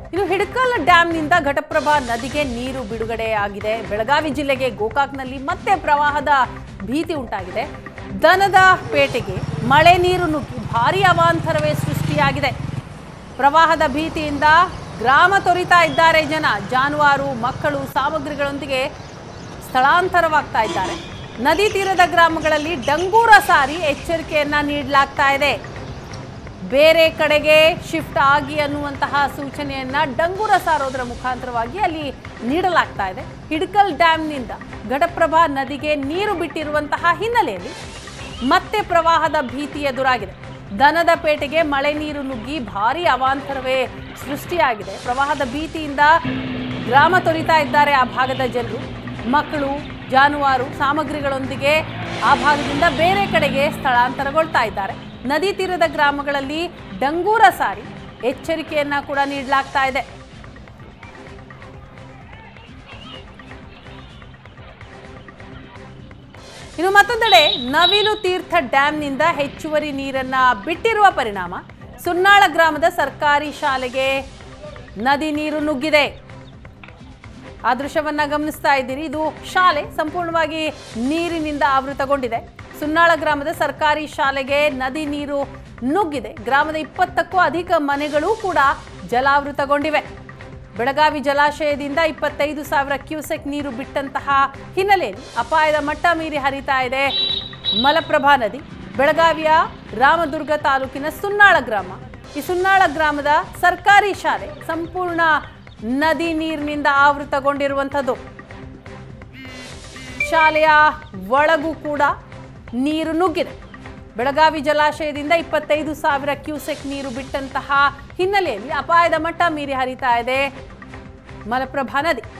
ಇನ್ನು ಹಿಡಕಲ್ ಡ್ಯಾಂನಿಂದ ಘಟಪ್ರಭಾ ನದಿಗೆ ನೀರು ಬಿಡುಗಡೆ ಆಗಿದೆ ಬೆಳಗಾವಿ ಜಿಲ್ಲೆಗೆ ಗೋಕಾಕ್ನಲ್ಲಿ ಮತ್ತೆ ಪ್ರವಾಹದ ಭೀತಿ ಉಂಟಾಗಿದೆ ದನದ ಪೇಟೆಗೆ ಮಳೆ ನೀರು ನುಗ್ಗಿ ಭಾರೀ ಅವಾಂತರವೇ ಸೃಷ್ಟಿಯಾಗಿದೆ ಪ್ರವಾಹದ ಭೀತಿಯಿಂದ ಗ್ರಾಮ ತೊರಿತಾ ಇದ್ದಾರೆ ಜನ ಜಾನುವಾರು ಮಕ್ಕಳು ಸಾಮಗ್ರಿಗಳೊಂದಿಗೆ ಸ್ಥಳಾಂತರವಾಗ್ತಾ ಇದ್ದಾರೆ ನದಿ ತೀರದ ಗ್ರಾಮಗಳಲ್ಲಿ ಡಂಗೂರ ಸಾರಿ ಎಚ್ಚರಿಕೆಯನ್ನ ನೀಡಲಾಗ್ತಾ ಇದೆ ಬೇರೆ ಕಡೆಗೆ ಶಿಫ್ಟ್ ಆಗಿ ಅನ್ನುವಂತಹ ಸೂಚನೆಯನ್ನ ಡಂಗೂರ ಸಾರೋದರ ಮುಖಾಂತರವಾಗಿ ಅಲ್ಲಿ ನೀಡಲಾಗ್ತಾ ಇದೆ ಹಿಡ್ಕಲ್ ಡ್ಯಾಂನಿಂದ ಘಟಪ್ರಭಾ ನದಿಗೆ ನೀರು ಬಿಟ್ಟಿರುವಂತಹ ಹಿನ್ನೆಲೆಯಲ್ಲಿ ಮತ್ತೆ ಪ್ರವಾಹದ ಭೀತಿ ಎದುರಾಗಿದೆ ದನದ ಪೇಟೆಗೆ ಮಳೆ ನೀರು ನುಗ್ಗಿ ಭಾರೀ ಅವಾಂತರವೇ ಸೃಷ್ಟಿಯಾಗಿದೆ ಪ್ರವಾಹದ ಭೀತಿಯಿಂದ ಗ್ರಾಮ ತೊರಿತಾ ಇದ್ದಾರೆ ಆ ಭಾಗದ ಜನರು ಮಕ್ಕಳು ಜಾನುವಾರು ಸಾಮಗ್ರಿಗಳೊಂದಿಗೆ ಆ ಭಾಗದಿಂದ ಬೇರೆ ಕಡೆಗೆ ಸ್ಥಳಾಂತರಗೊಳ್ತಾ ಇದ್ದಾರೆ ನದಿ ತೀರದ ಗ್ರಾಮಗಳಲ್ಲಿ ಡಂಗೂರ ಸಾರಿ ಎಚ್ಚರಿಕೆಯನ್ನ ಕೂಡ ನೀಡಲಾಗ್ತಾ ಇದೆ ಇನ್ನು ಮತ್ತೊಂದೆಡೆ ನವಿಲು ತೀರ್ಥ ಡ್ಯಾಂನಿಂದ ಹೆಚ್ಚುವರಿ ನೀರನ್ನ ಬಿಟ್ಟಿರುವ ಪರಿಣಾಮ ಸುನ್ನಾಳ ಗ್ರಾಮದ ಸರ್ಕಾರಿ ಶಾಲೆಗೆ ನದಿ ನೀರು ನುಗ್ಗಿದೆ ಆ ದೃಶ್ಯವನ್ನ ಗಮನಿಸ್ತಾ ಇದ್ದೀರಿ ಇದು ಶಾಲೆ ಸಂಪೂರ್ಣವಾಗಿ ನೀರಿನಿಂದ ಆವೃತಗೊಂಡಿದೆ ಸುನ್ನಾಳ ಗ್ರಾಮದ ಸರ್ಕಾರಿ ಶಾಲೆಗೆ ನದಿ ನೀರು ನುಗ್ಗಿದೆ ಗ್ರಾಮದ ಇಪ್ಪತ್ತಕ್ಕೂ ಅಧಿಕ ಮನೆಗಳು ಕೂಡ ಜಲಾವೃತಗೊಂಡಿವೆ ಬೆಳಗಾವಿ ಜಲಾಶಯದಿಂದ ಇಪ್ಪತ್ತೈದು ಸಾವಿರ ಕ್ಯೂಸೆಕ್ ನೀರು ಬಿಟ್ಟಂತಹ ಹಿನ್ನೆಲೆಯಲ್ಲಿ ಅಪಾಯದ ಮಟ್ಟ ಮೀರಿ ಹರಿತಾ ಇದೆ ಮಲಪ್ರಭಾ ನದಿ ಬೆಳಗಾವಿಯ ರಾಮದುರ್ಗ ತಾಲೂಕಿನ ಸುನ್ನಾಳ ಗ್ರಾಮ ಈ ಸುನ್ನಾಳ ಗ್ರಾಮದ ಸರ್ಕಾರಿ ಶಾಲೆ ಸಂಪೂರ್ಣ ನದಿ ನೀರಿನಿಂದ ಆವೃತಗೊಂಡಿರುವಂಥದ್ದು ಶಾಲೆಯ ಒಳಗೂ ಕೂಡ ನೀರು ನುಗ್ಗಿದೆ ಬೆಳಗಾವಿ ಜಲಾಶಯದಿಂದ ಇಪ್ಪತ್ತೈದು ಸಾವಿರ ಕ್ಯೂಸೆಕ್ ನೀರು ಬಿಟ್ಟಂತಹ ಹಿನ್ನೆಲೆಯಲ್ಲಿ ಅಪಾಯದ ಮಟ್ಟ ಮೀರಿ ಹರಿತಾ ಇದೆ ಮಲಪ್ರಭಾ ನದಿ